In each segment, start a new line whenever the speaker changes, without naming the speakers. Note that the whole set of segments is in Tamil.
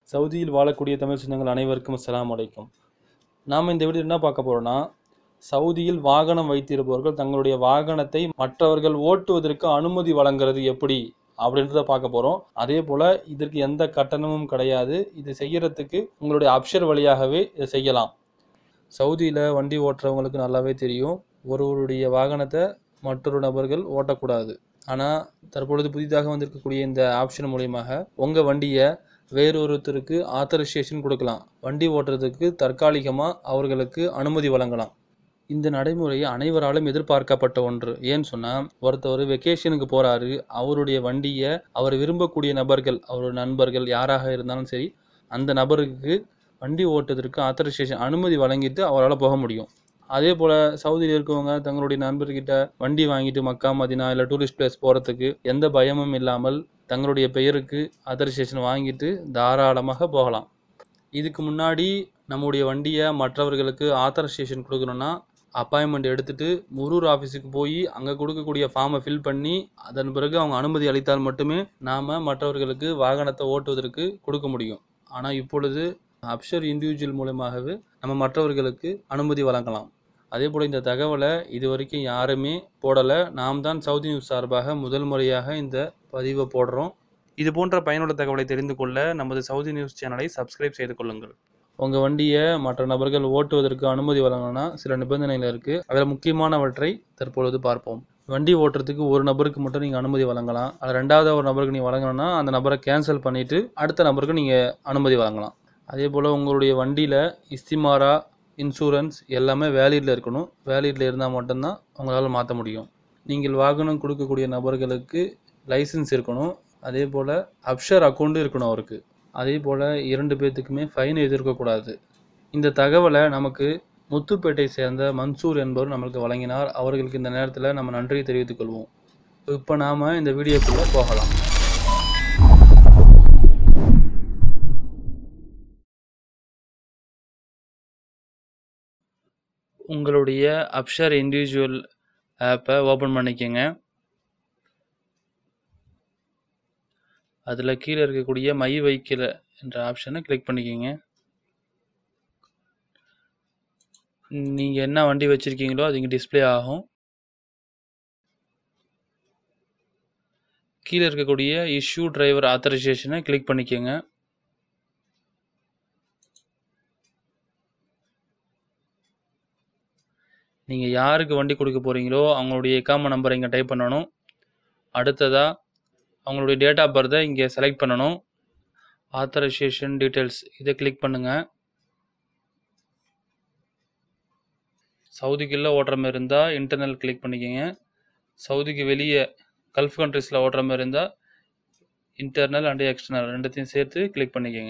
சவுதியில் வாழக்கூடிய தமிழ் சொந்தங்கள் அனைவருக்கும் அஸ்ஸலாமு அலைக்கும் நாம் இந்த வீடியோ என்ன பார்க்க போகிறோன்னா சவுதியில் வாகனம் வைத்திருப்பவர்கள் தங்களுடைய வாகனத்தை மற்றவர்கள் ஓட்டுவதற்கு அனுமதி வழங்குறது எப்படி அப்படின்றத பார்க்க போகிறோம் அதே போல் இதற்கு எந்த கட்டணமும் கிடையாது இது செய்யறதுக்கு உங்களுடைய அப்ஷர் வழியாகவே இதை செய்யலாம் சவுதியில் வண்டி ஓட்டுறவங்களுக்கு நல்லாவே தெரியும் ஒருவருடைய வாகனத்தை மற்றொரு நபர்கள் ஓட்டக்கூடாது ஆனால் தற்பொழுது புதிதாக வந்திருக்கக்கூடிய இந்த ஆப்ஷன் மூலியமாக உங்கள் வண்டியை வேறொருத்தருக்கு ஆத்தரைசேஷன் கொடுக்கலாம் வண்டி ஓட்டுறதுக்கு தற்காலிகமாக அவர்களுக்கு அனுமதி வழங்கலாம் இந்த நடைமுறை அனைவராலும் எதிர்பார்க்கப்பட்ட ஒன்று ஏன்னு சொன்னால் ஒருத்தவர் வெக்கேஷனுக்கு போகிறாரு அவருடைய வண்டியை அவர் விரும்பக்கூடிய நபர்கள் அவரோட நண்பர்கள் யாராக இருந்தாலும் சரி அந்த நபருக்கு வண்டி ஓட்டுவதற்கு ஆத்தரைசேஷன் அனுமதி வழங்கிட்டு அவரால் போக முடியும் அதே போல் சவுதியில் இருக்கவங்க தங்களுடைய நண்பர்கிட்ட வண்டி வாங்கிட்டு மக்கா மதினா இல்லை டூரிஸ்ட் பிளேஸ் போகிறதுக்கு எந்த பயமும் இல்லாமல் தங்களுடைய பெயருக்கு ஆத்தரைசேஷன் வாங்கிட்டு தாராளமாக போகலாம் இதுக்கு முன்னாடி நம்முடைய வண்டியை மற்றவர்களுக்கு ஆத்தரைசேஷன் கொடுக்கணும்னா அப்பாயின்மெண்ட் எடுத்துட்டு முரூர் ஆஃபீஸுக்கு போய் அங்கே கொடுக்கக்கூடிய ஃபார்மை ஃபில் பண்ணி அதன் பிறகு அவங்க அனுமதி அளித்தால் மட்டுமே நாம் மற்றவர்களுக்கு வாகனத்தை ஓட்டுவதற்கு கொடுக்க முடியும் ஆனால் இப்பொழுது அப்ஷர் இண்டிவிஜுவல் மூலமாகவே நம்ம மற்றவர்களுக்கு அனுமதி வழங்கலாம் அதே போல் இந்த தகவலை இது வரைக்கும் யாருமே போடலை நாம் தான் சவுதி நியூஸ் சார்பாக முதல் முறையாக இந்த பதிவை போடுறோம் இது போன்ற பயனுள்ள தகவலை தெரிந்து கொள்ள நமது சவுதி நியூஸ் சேனலை சப்ஸ்கிரைப் செய்து கொள்ளுங்கள் உங்கள் வண்டியை மற்ற நபர்கள் ஓட்டுவதற்கு அனுமதி வழங்கணும்னா சில நிபந்தனைகள் இருக்குது அதில் முக்கியமானவற்றை தற்பொழுது பார்ப்போம் வண்டி ஓட்டுறதுக்கு ஒரு நபருக்கு மட்டும் நீங்கள் அனுமதி வழங்கலாம் அது ரெண்டாவது ஒரு நபருக்கு நீங்கள் வழங்கணும்னா அந்த நபரை கேன்சல் பண்ணிவிட்டு அடுத்த நபருக்கு நீங்கள் அனுமதி வழங்கலாம் அதே போல் உங்களுடைய வண்டியில் இஸ்திமாரா இன்சூரன்ஸ் எல்லாமே வேலிடில் இருக்கணும் வேலிடில் இருந்தால் மட்டும்தான் உங்களால் மாற்ற முடியும் நீங்கள் வாகனம் கொடுக்கக்கூடிய நபர்களுக்கு லைசன்ஸ் இருக்கணும் அதே போல் அப்ஷர் அக்கௌண்ட்டும் இருக்கணும் அவருக்கு அதே போல் இரண்டு பேர்த்துக்குமே ஃபைன் எதிர்க்கக்கூடாது இந்த தகவலை நமக்கு முத்துப்பேட்டை சேர்ந்த மன்சூர் என்பவர் நம்மளுக்கு வழங்கினார் அவர்களுக்கு இந்த நேரத்தில் நம்ம நன்றி தெரிவித்துக் கொள்வோம் இப்போ நாம் இந்த வீடியோக்குள்ளே போகலாம் உங்களுடைய அப்ஷர் இண்டிவிஜுவல் ஆப்பை ஓப்பன் பண்ணிக்கோங்க அதில் கீழே இருக்கக்கூடிய மை வைக்கிற என்ற ஆப்ஷனை கிளிக் பண்ணிக்கோங்க நீங்கள் என்ன வண்டி வச்சுருக்கீங்களோ அது இங்கே டிஸ்பிளே ஆகும் கீழே இருக்கக்கூடிய இஷ்யூ டிரைவர் ஆத்தரைசேஷனை கிளிக் பண்ணிக்கோங்க நீங்கள் யாருக்கு வண்டி கொடுக்க போகிறீங்களோ அவங்களுடைய எக்காம நம்பரை இங்கே டைப் பண்ணணும் அடுத்ததாக அவங்களுடைய டேட் ஆஃப் பர்த்தை இங்கே செலக்ட் பண்ணணும் ஆத்தரைசேஷன் டீட்டெயில்ஸ் இதை கிளிக் பண்ணுங்கள் சவுதிக்குள்ளே ஓட்டுற மாதிரி இருந்தால் இன்டர்னல் கிளிக் பண்ணிக்கோங்க சவுதிக்கு வெளியே கல்ஃப் கண்ட்ரீஸில் ஓட்டுற மாதிரி இருந்தால் இன்டர்னல் அண்ட் எக்ஸ்டர்னல் ரெண்டுத்தையும் சேர்த்து கிளிக் பண்ணிக்கோங்க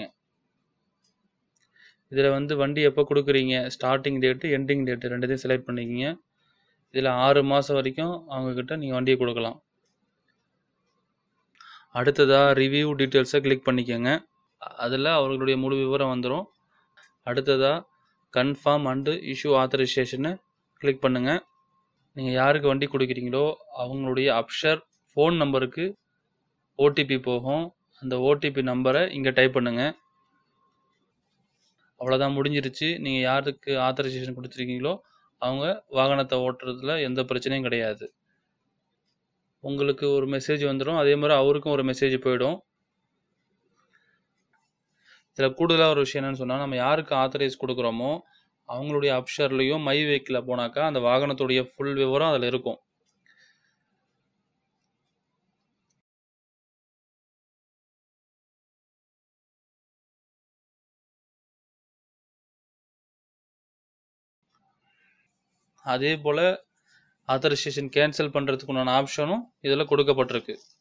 இதில் வந்து வண்டி எப்போ கொடுக்குறீங்க ஸ்டார்டிங் டேட்டு எண்டிங் டேட்டு ரெண்டுத்தையும் செலக்ட் பண்ணிக்கிங்க இதில் ஆறு மாதம் வரைக்கும் அவங்கக்கிட்ட நீங்கள் வண்டியை கொடுக்கலாம் அடுத்ததாக ரிவ்யூ டீட்டெயில்ஸை கிளிக் பண்ணிக்கோங்க அதில் அவர்களுடைய முழு விவரம் வந்துடும் அடுத்ததாக கன்ஃபார்ம் அண்டு இஷ்யூ ஆத்தரைசேஷனை கிளிக் பண்ணுங்கள் நீங்கள் யாருக்கு வண்டி கொடுக்குறீங்களோ அவங்களுடைய அப்ஷர் ஃபோன் நம்பருக்கு ஓடிபி போகும் அந்த ஓடிபி நம்பரை இங்கே டைப் பண்ணுங்கள் அவ்வளோதான் முடிஞ்சிருச்சு நீங்கள் யாருக்கு ஆத்தரைசேஷன் கொடுத்துருக்கீங்களோ அவங்க வாகனத்தை ஓட்டுறதுல எந்த பிரச்சனையும் கிடையாது உங்களுக்கு ஒரு மெசேஜ் வந்துடும் அதே மாதிரி அவருக்கும் ஒரு மெசேஜ் போயிடும் இதில் கூடுதலாக ஒரு விஷயம் என்னென்னு சொன்னால் நம்ம யாருக்கு ஆத்தரைஸ் கொடுக்குறோமோ அவங்களுடைய அப்ஷர்லேயும் மை வெஹிக்கிளில் போனாக்கா அந்த வாகனத்துடைய ஃபுல் விவரம் அதில் இருக்கும் அதே போல் ஆத்தரைசேஷன் கேன்சல் பண்ணுறதுக்கு உண்டான ஆப்ஷனும் இதில் கொடுக்கப்பட்டிருக்கு